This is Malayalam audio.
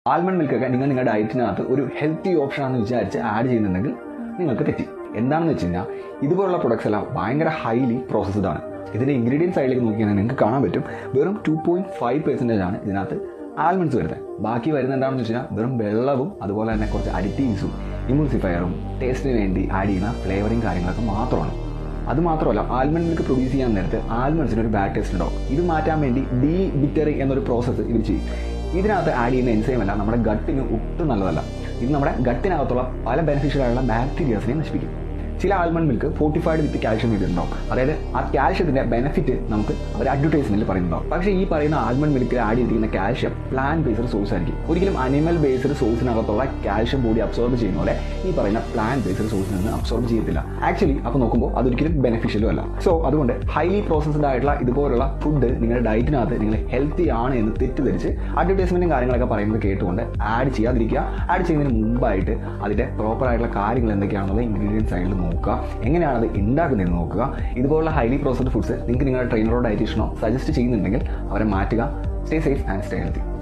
ആൽമണ്ട് മിൽക്കൊക്കെ നിങ്ങൾ നിങ്ങളുടെ ഡയറ്റിനകത്ത് ഒരു ഹെൽത്തി ഓപ്ഷൻ ആണെന്ന് വിചാരിച്ച് ആഡ് ചെയ്യുന്നുണ്ടെങ്കിൽ നിങ്ങൾക്ക് തെറ്റി എന്താണെന്ന് വെച്ച് കഴിഞ്ഞാൽ ഇതുപോലുള്ള പ്രൊഡക്ട്സ് എല്ലാം ഭയങ്കര ഹൈലി പ്രോസസ്ഡ് ആണ് ഇതിൻ്റെ ഇൻഗ്രീഡിയൻസ് സൈഡിലേക്ക് നോക്കിയാൽ നിങ്ങൾക്ക് കാണാൻ പറ്റും വെറും ടു പോയിന്റ് ഫൈവ് പെർസെൻറ്റേജ് ആണ് ഇതിനകത്ത് ആൽമണ്ട്സ് വരുന്നത് ബാക്കി വരുന്നത് എന്താണെന്ന് വെച്ച് കഴിഞ്ഞാൽ വെറും വെള്ളവും അതുപോലെ തന്നെ കുറച്ച് അഡിറ്റീവ്സും ഇമ്യൂസിഫയറും ടേസ്റ്റിന് വേണ്ടി ആഡ് ചെയ്യുന്ന ഫ്ലേവറിങ് കാര്യങ്ങളൊക്കെ മാത്രമാണ് അത് മാത്രമല്ല ആൽമണ്ട് മിൽക്ക് പ്രൊഡ്യൂസ് ചെയ്യാൻ നേരത്ത് ആൽമണ്ട്സിന് ഒരു ബാഡ് ടേസ്റ്റ് ഉണ്ടാവും ഇത് മാറ്റാൻ വേണ്ടി ഡീ ബിറ്ററിങ് എന്നൊരു പ്രോസസ്സ് ഇവർ ചെയ്യും ഇതിനകത്ത് ആഡ് ചെയ്യുന്ന എൻസൈം അല്ല നമ്മുടെ ഗട്ടിന് ഒട്ടും നല്ലതല്ല ഇത് നമ്മുടെ ഗട്ടിനകത്തുള്ള പല ബെനിഫിഷ്യൽ ആയിട്ടുള്ള ബാക്ടീരിയാസിനെ നശിപ്പിക്കും ചില almond milk fortified with calcium ചെയ്തിട്ടുണ്ടാവും അതായത് ആ കാൽഷ്യത്തിന്റെ ബെനിഫിറ്റ് നമുക്ക് അവർ അഡ്വർടൈസ്മെന്റിൽ പറയുന്നുണ്ടാവും പക്ഷേ ഈ പറയുന്ന ആൽമണ്ട് മിൽക്കിൽ ആഡ് ചെയ്തിരിക്കുന്ന കാൽഷ്യം പ്ലാൻ ബേസ്ഡ് സോഴ്സ് ആയിരിക്കും ഒരിക്കലും അനിമൽ ബേസ്ഡ് സോഴ്സിനകത്തുള്ള കാൽഷ്യം ബോഡി അബ്സോർബ് ചെയ്യുന്ന പോലെ ഈ പറയുന്ന പ്ലാൻ ബേസ്ഡ് സോഴ്സിൽ നിന്ന് അബ്സോർബ് ചെയ്യത്തില്ല ആക്ച്വലി അപ്പോൾ നോക്കുമ്പോൾ അതൊരിക്കലും ബെനിഫിഷ്യലും അല്ല സോ അതുകൊണ്ട് ഹൈലി പ്രോസസ്ഡ് ആയിട്ടുള്ള ഇതുപോലുള്ള ഫുഡ് നിങ്ങളുടെ ഡയറ്റിനകത്ത് നിങ്ങൾ ഹെൽത്തി ആണ് എന്ന് തെറ്റിദ്ധരിച്ച് അഡ്വർടൈസ്മെന്റും കാര്യങ്ങളൊക്കെ പറയുന്നത് കേട്ടുകൊണ്ട് ആഡ് ചെയ്യാതിരിക്കുക ആഡ് ചെയ്യുന്നതിന് മുമ്പായിട്ട് അതിന്റെ പ്രോപ്പർ ആയിട്ടുള്ള കാര്യങ്ങൾ എന്തൊക്കെയാണെന്നുള്ള ഇൻഗ്രീഡിയൻസ് സൈഡിൽ നോക്കുക എങ്ങനെയാണ് അത് ഉണ്ടാക്കുന്നതെന്ന് നോക്കുക ഇതുപോലുള്ള ഹൈലി പ്രോസസ്ഡ് ഫുഡ്സ് നിങ്ങൾക്ക് നിങ്ങളുടെ ട്രെയിനറോ ഡയറ്റീഷ്യനോ സജസ്റ്റ് ചെയ്യുന്നുണ്ടെങ്കിൽ അവരെ മാറ്റുക stay safe and stay healthy